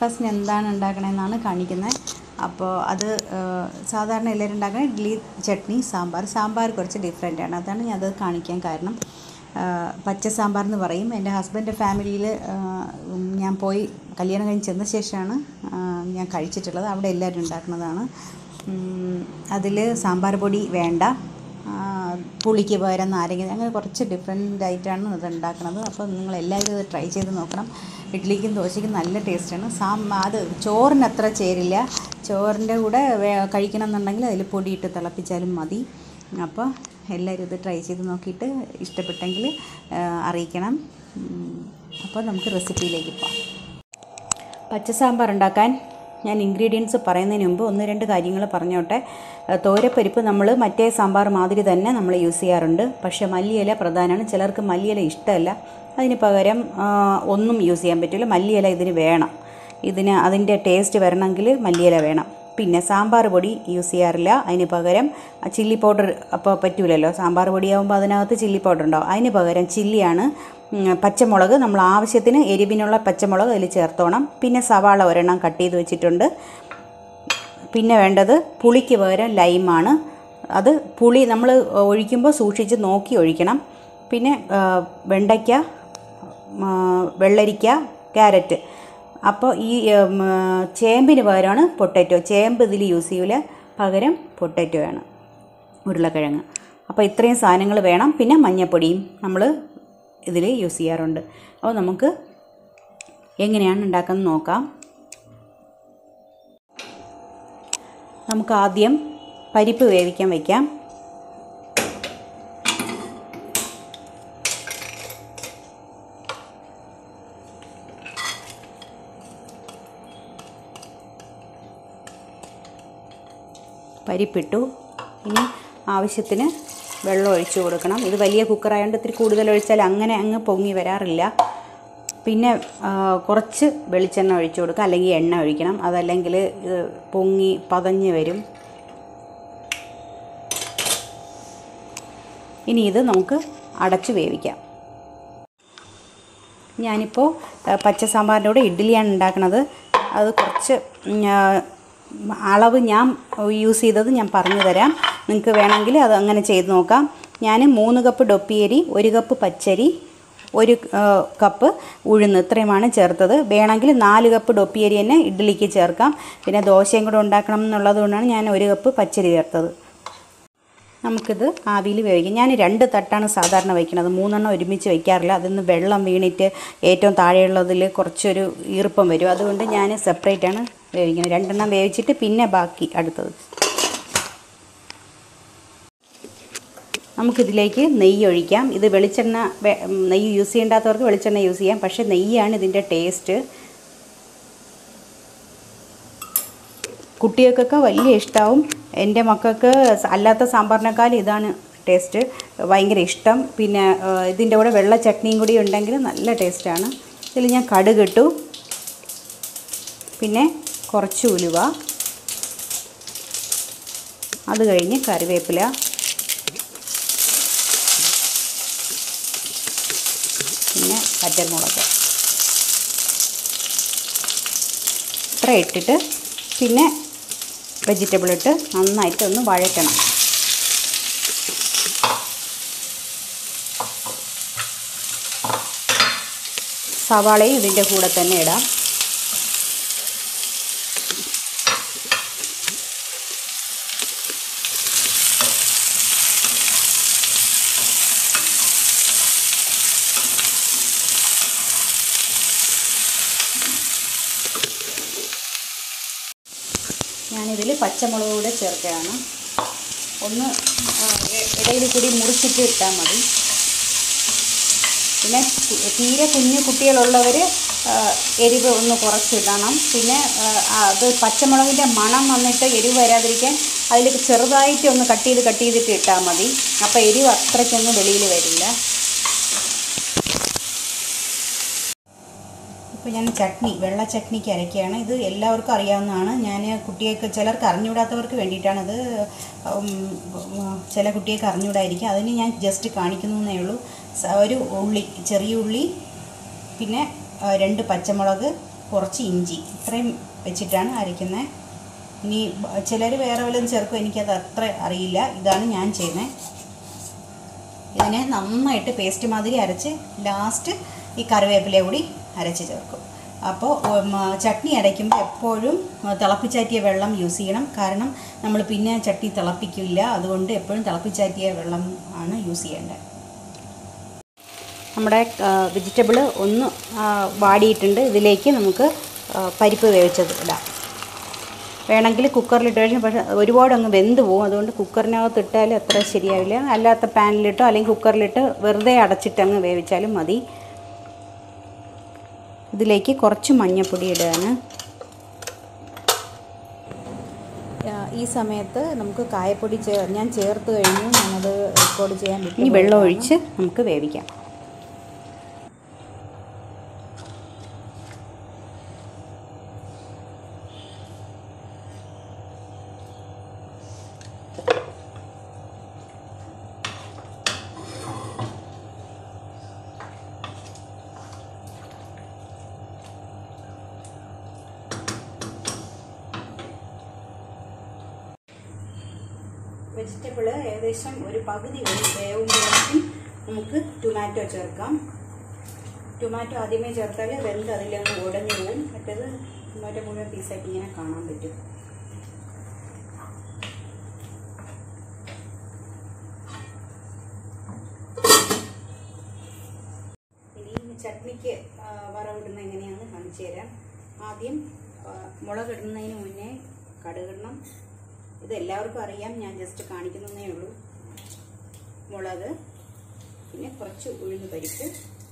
ബ്രേക്ക്ഫാസ്റ്റിന് എന്താണ് ഉണ്ടാക്കണമെന്നാണ് കാണിക്കുന്നത് അപ്പോൾ അത് ആ, സാധാരണ എല്ലാവരും ഉണ്ടാക്കുന്ന ഇഡ്ഡലി ചട്നി സാമ്പാർ സാമ്പാർ കുറച്ച് ഡിഫറെൻ്റ് ആണ് അതാണ് ഞാൻ അത് കാണിക്കാൻ കാരണം ആ, പച്ച സാമ്പാർ എന്ന് പറയും എൻ്റെ ഹസ്ബൻഡ് ഫാമിലിയിൽ ഞാൻ പോയി കല്യാണം കഴിഞ്ഞ് ചെന്ന ശേഷമാണ് ആ, ഞാൻ കഴിച്ചിട്ടുള്ളത് അവിടെ എല്ലാവരും ഉണ്ടാക്കുന്നതാണ് അതിൽ സാമ്പാർ പൊടി വേണ്ട ആ, പുളിക്ക് പകരം നാരങ്ങ അങ്ങനെ കുറച്ച് ഡിഫറെൻ്റ് ആയിട്ടാണ് ഇത് ഉണ്ടാക്കുന്നത് അപ്പോൾ നിങ്ങൾ എല്ലാവരും ഇത് ട്രൈ ചെയ്ത് നോക്കണം ഇഡ്ഡലിക്കും ദോശയ്ക്കും നല്ല ടേസ്റ്റാണ് സാം അത് ചോറിന് അത്ര ചേരില്ല ചോറിൻ്റെ കൂടെ വേ- കഴിക്കണം എന്നുണ്ടെങ്കിൽ അതിൽ പൊടിയിട്ട് തിളപ്പിച്ചാലും മതി അപ്പോൾ എല്ലാവരും ഇത് ട്രൈ ചെയ്ത് നോക്കിയിട്ട് ഇഷ്ടപ്പെട്ടെങ്കിൽ ആ, അറിയിക്കണം ഉം, അപ്പോൾ നമുക്ക് റെസിപ്പിയിലേക്ക് പോകാം പച്ച സാമ്പാർ ഉണ്ടാക്കാൻ ഞാൻ ഇൻഗ്രീഡിയൻസ് പറയുന്നതിന് മുമ്പ് ഒന്ന് രണ്ട് കാര്യങ്ങൾ പറഞ്ഞോട്ടെ ഏഹ് തോരപ്പരിപ്പ് നമ്മൾ മറ്റേ സാമ്പാർ മാതിരി തന്നെ നമ്മൾ യൂസ് ചെയ്യാറുണ്ട് പക്ഷേ മല്ലിയില പ്രധാനമാണ് ചിലർക്ക് മല്ലിയില ഇഷ്ടമല്ല അതിന് പകരം ആ, ഒന്നും യൂസ് ചെയ്യാൻ പറ്റില്ല മല്ലിയില ഇതിന് വേണം ഇതിന് അതിൻ്റെ ടേസ്റ്റ് വരണമെങ്കിൽ മല്ലിയില വേണം പിന്നെ സാമ്പാർ പൊടി യൂസ് ചെയ്യാറില്ല അതിന് പകരം ചില്ലി പൗഡർ അപ്പോൾ പറ്റൂലല്ലോ സാമ്പാർ പൊടിയാകുമ്പോൾ അതിനകത്ത് ചില്ലി പൗഡർ ഉണ്ടാവും അതിന് പകരം ചില്ലിയാണ് ഉം, പച്ചമുളക് നമ്മൾ ആവശ്യത്തിന് എരിവിനുള്ള പച്ചമുളക് അതിൽ ചേർത്തോണം പിന്നെ സവാള ഒരെണ്ണം കട്ട് ചെയ്ത് വെച്ചിട്ടുണ്ട് പിന്നെ വേണ്ടത് പുളിക്ക് പകരം ലൈമാണ് അത് പുളി നമ്മൾ ഒഴിക്കുമ്പോൾ സൂക്ഷിച്ച് നോക്കി ഒഴിക്കണം പിന്നെ ആ, വെണ്ടയ്ക്ക ആ, വെള്ളരിക്ക ക്യാരറ്റ് അപ്പോൾ ഈ ഉം, ചേമ്പിന് പകരമാണ് പൊട്ടാറ്റോ ചേമ്പ് ഇതിൽ യൂസ് ചെയ്യൂല പകരം പൊട്ടാറ്റോ ആണ് ഉരുളക്കിഴങ്ങ് അപ്പോൾ ഇത്രയും സാധനങ്ങൾ വേണം പിന്നെ മഞ്ഞൾപ്പൊടിയും നമ്മൾ ഇതിൽ യൂസ് ചെയ്യാറുണ്ട് അപ്പോൾ നമുക്ക് എങ്ങനെയാണ് ഉണ്ടാക്കുന്നത് നോക്കാം നമുക്ക് ആദ്യം പരിപ്പ് വേവിക്കാൻ വയ്ക്കാം പരിപ്പിട്ടു ഇനി ആവശ്യത്തിന് വെള്ളം ഒഴിച്ചു കൊടുക്കണം ഇത് വലിയ കുക്കറായതുകൊണ്ട് ഇത്തിരി കൂടുതൽ ഒഴിച്ചാൽ അങ്ങനെ അങ്ങ് പൊങ്ങി വരാറില്ല പിന്നെ ആ, കുറച്ച് വെളിച്ചെണ്ണ ഒഴിച്ചു കൊടുക്കുക അല്ലെങ്കിൽ എണ്ണ ഒഴിക്കണം അതല്ലെങ്കിൽ ഇത് പൊങ്ങി പതഞ്ഞ് വരും ഇനി ഇത് നമുക്ക് അടച്ചു വേവിക്കാം ഞാനിപ്പോൾ ആ, പച്ച സാമ്പാറിൻ്റെ കൂടെ ഇഡ്ഡലിയാണ് ഉണ്ടാക്കുന്നത് അത് കുറച്ച് ഉം, ആ, അളവ് ഞാൻ യൂസ് ചെയ്തത് ഞാൻ പറഞ്ഞു തരാം നിങ്ങൾക്ക് വേണമെങ്കിൽ അത് അങ്ങനെ ചെയ്ത് നോക്കാം ഞാൻ മൂന്ന് കപ്പ് ഡൊപ്പിയരി ഒരു കപ്പ് പച്ചരി ഒരു ആ, കപ്പ് ഉഴുന്ന് ഇത്രയുമാണ് ചേർത്തത് വേണമെങ്കിൽ നാല് കപ്പ് ഡൊപ്പിയരി തന്നെ ഇഡ്ഡലിക്ക് ചേർക്കാം പിന്നെ ദോശയും കൂടെ ഉണ്ടാക്കണം എന്നുള്ളത് കൊണ്ടാണ് ഞാൻ ഒരു കപ്പ് പച്ചരി ചേർത്തത് നമുക്കിത് ആവിയിൽ വേവിക്കാം ഞാൻ രണ്ട് തട്ടാണ് സാധാരണ വയ്ക്കുന്നത് മൂന്നെണ്ണം ഒരുമിച്ച് വയ്ക്കാറില്ല അതിന്ന് വെള്ളം വീണിട്ട് ഏറ്റവും താഴെയുള്ളതിൽ കുറച്ചൊരു ഈർപ്പം വരും അതുകൊണ്ട് ഞാൻ സെപ്പറേറ്റ് ആണ് വേവിക്കുന്നത് രണ്ടെണ്ണം വേവിച്ചിട്ട് പിന്നെ ബാക്കി അടുത്തത് നമുക്കിതിലേക്ക് നെയ്യ് ഒഴിക്കാം ഇത് വെളിച്ചെണ്ണ വെ- നെയ്യ് യൂസ് ചെയ്യേണ്ടാത്തവർക്ക് വെളിച്ചെണ്ണ യൂസ് ചെയ്യാം പക്ഷേ നെയ്യാണ് ഇതിൻ്റെ ടേസ്റ്റ് കുട്ടികൾക്കൊക്കെ വലിയ ഇഷ്ടമാവും എൻ്റെ മക്കൾക്ക് സ- അല്ലാത്ത സാമ്പാറിനേക്കാൾ ഇതാണ് ടേസ്റ്റ് ഭയങ്കര ഇഷ്ടം പിന്നെ ആ, ഇതിൻ്റെ കൂടെ വെള്ള ചട്നിയും കൂടി ഉണ്ടെങ്കിൽ നല്ല ടേസ്റ്റാണ് ഇതിൽ ഞാൻ കടുക് ഇട്ടു പിന്നെ കുറച്ച് ഉലുവ അത് കഴിഞ്ഞ് കറിവേപ്പില പിന്നെ പച്ചമുളക് ഇത്ര ഇട്ടിട്ട് പിന്നെ വെജിറ്റബിൾ ഇട്ട് നന്നായിട്ട് ഒന്ന് വഴറ്റണം സവാളയും ഇതിൻ്റെ കൂടെ തന്നെ ഇടാം ഞാനിതിൽ പച്ചമുളക് കൂടെ ചേർക്കുകയാണ് ഒന്ന് ആ, ഇ- ഇടയിൽ കൂടി മുറിച്ചിട്ട് ഇട്ടാൽ മതി പിന്നെ തി- തീരെ കുഞ്ഞു കുട്ടികളുള്ളവർ എരിവ് ഒന്ന് കുറച്ചിടണം പിന്നെ ആ, അത് പച്ചമുളകിൻ്റെ മണം വന്നിട്ട് എരിവ് വരാതിരിക്കാൻ അതിൽ ചെറുതായിട്ട് ഒന്ന് കട്ട് ചെയ്ത് കട്ട് ചെയ്തിട്ട് ഇട്ടാൽ മതി അപ്പോൾ എരിവ് അത്രയ്ക്കൊന്നും വെളിയിൽ വരില്ല ഇപ്പോൾ ഞാൻ ചട്നി വെള്ള ചട്നിക്ക് അരയ്ക്കുകയാണ് ഇത് എല്ലാവർക്കും അറിയാവുന്നതാണ് ഞാൻ കുട്ടികൾക്ക് ചിലർക്ക് അറിഞ്ഞുകൂടാത്തവർക്ക് വേണ്ടിയിട്ടാണ് ഇത് ഉം, ഉം, ചില കുട്ടികൾക്ക് അറിഞ്ഞുകൂടായിരിക്കും അതിന് ഞാൻ ജസ്റ്റ് കാണിക്കുന്നു എന്നേ ഉള്ളൂ സ- ഒരു ഉള്ളി ചെറിയ ഉള്ളി പിന്നെ ആ, രണ്ട് പച്ചമുളക് കുറച്ച് ഇഞ്ചി ഇത്രയും വെച്ചിട്ടാണ് അരയ്ക്കുന്നത് ഇനി ചിലർ വേറെ വല്ലതും ചേർക്കും എനിക്കത് അത്ര അറിയില്ല ഇതാണ് ഞാൻ ചെയ്യുന്നത് ഇതിനെ നന്നായിട്ട് പേസ്റ്റ് മാതിരി അരച്ച് ലാസ്റ്റ് ഈ കറിവേപ്പില കൂടി അരച്ച് ചേർക്കും അപ്പോൾ ഉം, ചട്നി അരയ്ക്കുമ്പോൾ എപ്പോഴും തിളപ്പിച്ചാറ്റിയ വെള്ളം യൂസ് ചെയ്യണം കാരണം നമ്മൾ പിന്നെ ചട്നി തിളപ്പിക്കില്ല അതുകൊണ്ട് എപ്പോഴും തിളപ്പിച്ചാറ്റിയ വെള്ളം ആണ് യൂസ് ചെയ്യേണ്ടത് നമ്മുടെ വെജിറ്റബിൾ ഒന്ന് ആ, വാടിയിട്ടുണ്ട് ഇതിലേക്ക് നമുക്ക് ആ, പരിപ്പ് വേവിച്ചത് ഇടാം വേണമെങ്കിൽ കുക്കറിലിട്ട് കഴിഞ്ഞാൽ പക്ഷേ ഒരുപാട് അങ്ങ് വെന്ത് പോകും അതുകൊണ്ട് കുക്കറിനകത്ത് ഇട്ടാൽ അത്ര ശരിയാവില്ല അല്ലാത്ത പാനിലിട്ടോ അല്ലെങ്കിൽ കുക്കറിലിട്ട് വെറുതെ അടച്ചിട്ട് അങ്ങ് വേവിച്ചാലും മതി ഇതിലേക്ക് കുറച്ച് മഞ്ഞൾപ്പൊടി ഇടുകയാണ് ഈ സമയത്ത് നമുക്ക് കായപ്പൊടി ചേ ഞാൻ ചേർത്ത് കഴിഞ്ഞു ഞാനത് റെക്കോർഡ് ചെയ്യാൻ ഇനി വെള്ളം ഒഴിച്ച് നമുക്ക് വേവിക്കാം വെജിറ്റബിൾ ഏകദേശം ഒരു പകുതി വേവുമ്പോഴേക്കും നമുക്ക് ടൊമാറ്റോ ചേർക്കാം ടൊമാറ്റോ ആദ്യമേ ചേർത്താൽ വെന്ത് അതിലങ്ങ് ഉടഞ്ഞു പോവും മറ്റേത് ടൊമാറ്റോ മുഴുവൻ പീസായിട്ട് ഇങ്ങനെ കാണാൻ പറ്റും ഇനി ചട്നിക്ക് ആ, വറവിടുന്ന എങ്ങനെയാണെന്ന് കാണിച്ചു തരാം ആദ്യം ആ, മുളകിടുന്നതിന് മുന്നേ കടുകിടണം ഇത് എല്ലാവർക്കും അറിയാം ഞാൻ ജസ്റ്റ് കാണിക്കുന്നതേ ഉള്ളൂ മുളക് പിന്നെ കുറച്ച് ഉഴുന്ന് പരിപ്പ്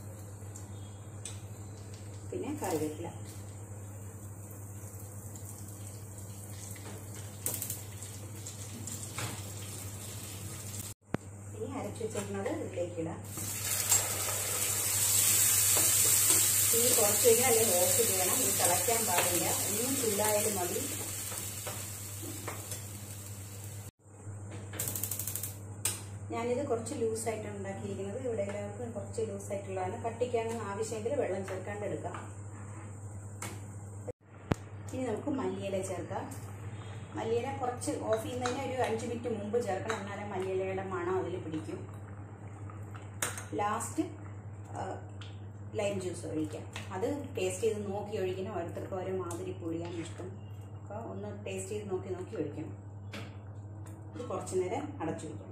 പിന്നെ കറിവേപ്പില ഇനി അരച്ചു വെച്ചിരുന്നത് ഇതിലേക്ക് ഇടാം തീ കുറച്ച് കഴിഞ്ഞാൽ അല്ലെങ്കിൽ ഓഫ് ചെയ്യണം ഇത് തിളയ്ക്കാൻ പാടില്ല ഒന്നും ചൂടായാലും മതി ഞാനിത് കുറച്ച് ലൂസായിട്ടാണ് ഉണ്ടാക്കിയിരിക്കുന്നത് ഇവിടെ എല്ലാവർക്കും കുറച്ച് ലൂസായിട്ടുള്ളതാണ് കട്ടിക്കാണ് ആവശ്യമെങ്കിൽ വെള്ളം ചേർക്കാണ്ട് എടുക്കാം ഇനി നമുക്ക് മല്ലിയില ചേർക്കാം മല്ലിയില കുറച്ച് ഓഫ് ചെയ്യുന്നതിന് ഒരു അഞ്ച് മിനിറ്റ് മുമ്പ് ചേർക്കണം എന്നാലേ മല്ലിയിലയുടെ മണം അതിൽ പിടിക്കും ലാസ്റ്റ് ലൈം ജ്യൂസ് ഒഴിക്കാം അത് ടേസ്റ്റ് ചെയ്ത് നോക്കി ഒഴിക്കണം ഓരോരുത്തർക്ക് ഓരോ മാതിരി പുളിയാണ് ഇഷ്ടം അപ്പോൾ ഒന്ന് ടേസ്റ്റ് ചെയ്ത് നോക്കി നോക്കി ഒഴിക്കണം ഇത് കുറച്ച് നേരം അടച്ചു വയ്ക്കണം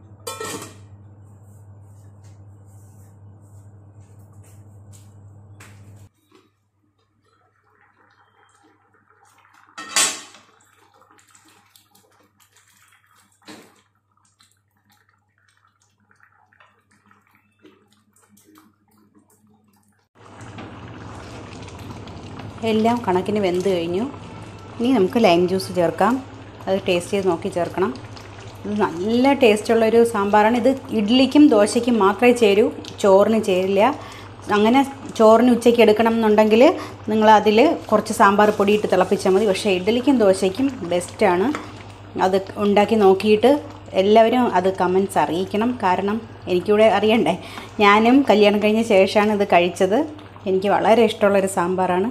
എല്ലാം കണക്കിന് വെന്ത് കഴിഞ്ഞു ഇനി നമുക്ക് ലൈം ജ്യൂസ് ചേർക്കാം അത് ടേസ്റ്റ് ചെയ്ത് നോക്കി ചേർക്കണം ഇത് നല്ല ടേസ്റ്റുള്ളൊരു സാമ്പാറാണ് ഇത് ഇഡ്ഡലിക്കും ദോശയ്ക്കും മാത്രമേ ചേരൂ ചോറിന് ചേരില്ല അങ്ങനെ ചോറിന് ഉച്ചയ്ക്ക് എടുക്കണം എന്നുണ്ടെങ്കിൽ നിങ്ങൾ അതിൽ കുറച്ച് സാമ്പാർ പൊടിയിട്ട് തിളപ്പിച്ചാൽ മതി പക്ഷേ ഇഡ്ഡലിക്കും ദോശയ്ക്കും ബെസ്റ്റാണ് അത് ഉണ്ടാക്കി നോക്കിയിട്ട് എല്ലാവരും അത് കമൻസ് അറിയിക്കണം കാരണം എനിക്കിവിടെ അറിയണ്ടേ ഞാനും കല്യാണം കഴിഞ്ഞ ശേഷമാണ് ഇത് കഴിച്ചത് എനിക്ക് വളരെ ഇഷ്ടമുള്ളൊരു സാമ്പാറാണ്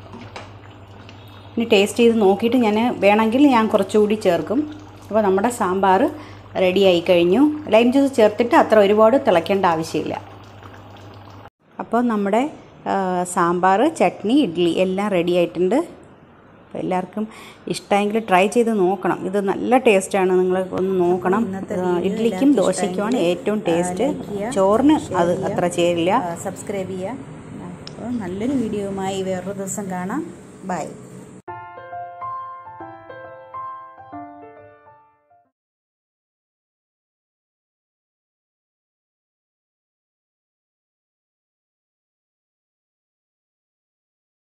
ഇനി ടേസ്റ്റ് ചെയ്ത് നോക്കിയിട്ട് ഞാൻ വേണമെങ്കിൽ ഞാൻ കുറച്ചുകൂടി ചേർക്കും അപ്പോൾ നമ്മുടെ സാമ്പാർ റെഡി ആയി കഴിഞ്ഞു ലൈം ജ്യൂസ് ചേർത്തിട്ട് അത്ര ഒരുപാട് തിളയ്ക്കേണ്ട ആവശ്യമില്ല അപ്പോൾ നമ്മുടെ ആ, സാമ്പാർ ചട്നി ഇഡ്ഡലി എല്ലാം റെഡി ആയിട്ടുണ്ട് അപ്പോൾ എല്ലാവർക്കും ഇഷ്ടമെങ്കിൽ ട്രൈ ചെയ്ത് നോക്കണം ഇത് നല്ല ടേസ്റ്റാണ് നിങ്ങൾ ഒന്ന് നോക്കണം ആ, ഇഡ്ഡലിക്കും ദോശയ്ക്കുമാണ് ഏറ്റവും ടേസ്റ്റ് ചോറിന് അത് അത്ര ചേരില്ല സബ്സ്ക്രൈബ് ചെയ്യുക അപ്പോൾ നല്ലൊരു വീഡിയോയുമായി വേറൊരു ദിവസം കാണാം ബൈ